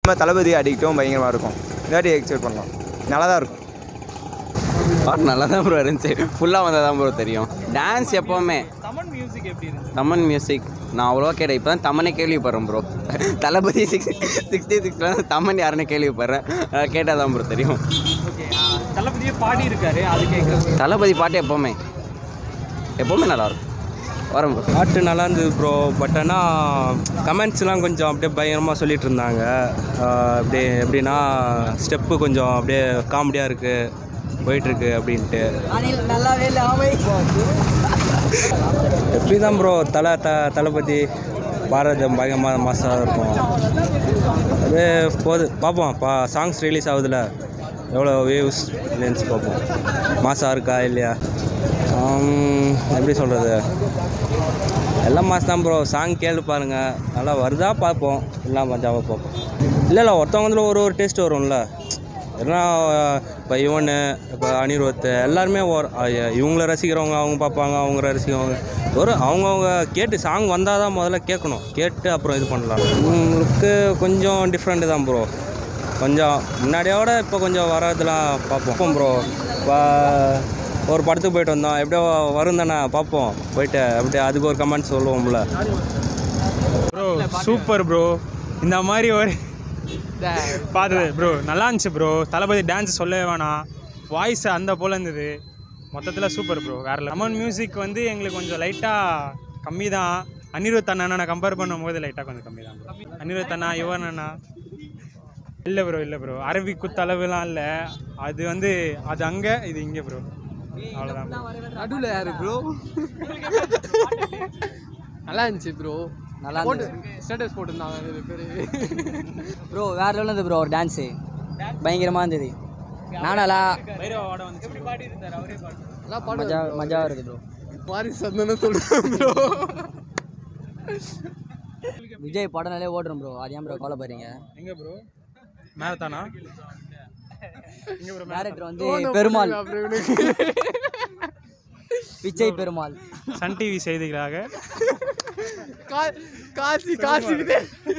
நம்ம தளபதி அடிக்ட்டும் பயங்கரமாக இருக்கும் இந்த வாட்டி எக்ஸ்பெக்ட் பண்ணலாம் நல்லா தான் இருக்கும் பாட்டு நல்லா தான் ப்ரோ இருந்துச்சு ஃபுல்லாக வந்தால் தான் ப்ரோ தெரியும் டான்ஸ் எப்போவுமே தமிழ் மியூசிக் எப்படி இருந்துச்சு தமன் மியூசிக் நான் அவ்வளோவா கேட்டேன் இப்போ தான் தமனே கேள்விப்படுறேன் ப்ரோ தளபதி சிக்ஸ் சிக்ஸ்டி சிக்ஸில் தமன் யாருன்னு கேள்விப்படுறேன் கேட்டால் தான் ப்ரோ தெரியும் ஓகே தளபதியே பாடி இருக்காரு அது கேட்குறது தளபதி பாட்டு எப்போவுமே எப்போவுமே நல்லாயிருக்கும் வரேன் ப்ரோ பாட்டு நல்லா இருந்தது ப்ரோ பட் ஆனால் கமெண்ட்ஸ்லாம் கொஞ்சம் அப்படியே பயங்கரமாக சொல்லிட்டு இருந்தாங்க ஆஹ் அப்படியே எப்படின்னா ஸ்டெப்பு கொஞ்சம் அப்படியே காமெடியாக இருக்குது போயிட்டுருக்கு அப்படின்ட்டு எப்படி தான் ப்ரோ தலை த தளபதி பாரதம் பயங்கரமாக மாசாக இருக்கும் அப்படியே போகுது பார்ப்போம் பா சாங்ஸ் ரிலீஸ் ஆகுதுல எவ்வளோ வியூஸ் இல்லைன்னு பார்ப்போம் மாசாக இருக்கா இல்லையா ஆம், எப்படி சொல்கிறது எல்லாம் மாஸ் தான் ப்ரோ சாங் கேளு பாருங்க நல்லா வருதா பார்ப்போம் எல்லாம் மஜாவாக பார்ப்போம் இல்லை இல்லை ஒருத்தவங்களும் ஒரு ஒரு டேஸ்ட் வரும்ல ஏன்னா இப்போ இவனு இப்போ அனிருத் எல்லாருமே ஒரு அஹ் இவங்கள ரசிக்கிறவங்க அவங்க பார்ப்பாங்க அவங்க ரசிக்கிறவங்க ஒரு அவங்கவுங்க கேட்டு சாங் வந்தால் தான் முதல்ல கேட்கணும் கேட்டு அப்புறம் இது பண்ணலாம் உங்களுக்கு கொஞ்சம் டிஃப்ரெண்ட்டு தான் ப்ரோ கொஞ்சம் முன்னாடியோட இப்போ கொஞ்சம் வர்றதெல்லாம் பார்ப்போம் ப்ரோ இப்போ ஒரு படத்துக்கு போயிட்டு வந்தோம் எப்படியோ வரும் தானே பார்ப்போம் போயிட்டு அப்படியே அதுக்கு ஒரு கமெண்ட் சொல்லுவோம்ல ப்ரோ சூப்பர் ப்ரோ இந்த மாதிரி ஒரு பார்த்தது ப்ரோ நல்லா இருந்துச்சு ப்ரோ தளபதி டான்ஸ் சொல்லவே வேணாம் வாய்ஸ் அந்த போல் இருந்தது மொத்தத்தில் சூப்பர் ப்ரோ வேற லெமன் மியூசிக் வந்து எங்களுக்கு கொஞ்சம் லைட்டாக கம்மி தான் அனிருத் அண்ணனை கம்பேர் பண்ணும்போது லைட்டாக கொஞ்சம் கம்மி தான் bro. அனிருத் அண்ணா யுவன் அண்ணா இல்லை ப்ரோ இல்லை ப்ரோ அரபி குத்தளவுலாம் இல்லை அது வந்து அது அங்கே இது இங்கே ப்ரோ அவ்வளோதான் bro. நடுவில் யாரு ப்ரோ நல்லா இருந்துச்சு ப்ரோ நல்லா போட்டு ஸ்டேட்டஸ் போட்டிருந்தாங்க நிறைய பேர் ப்ரோ வேற லெவலில் இருந்தது ப்ரோ ஒரு டான்ஸு பயங்கரமாக இருந்தது நானாலா நல்லா பாடு மஜா மஜாவாக இருக்குது ப்ரோ மாரி சந்தன சொல்கிறேன் ப்ரோ விஜய் படம்னாலே ஓடுறோம் ப்ரோ அது ஏன் ப்ரோ கவலை போறீங்க எங்கே ப்ரோ மேரத்தானா எங்கே ப்ரோ டேரக்டர் வந்து பெருமாள் விஜய் பெருமாள் சன் டிவி செய்திகளாக கா காசி காசி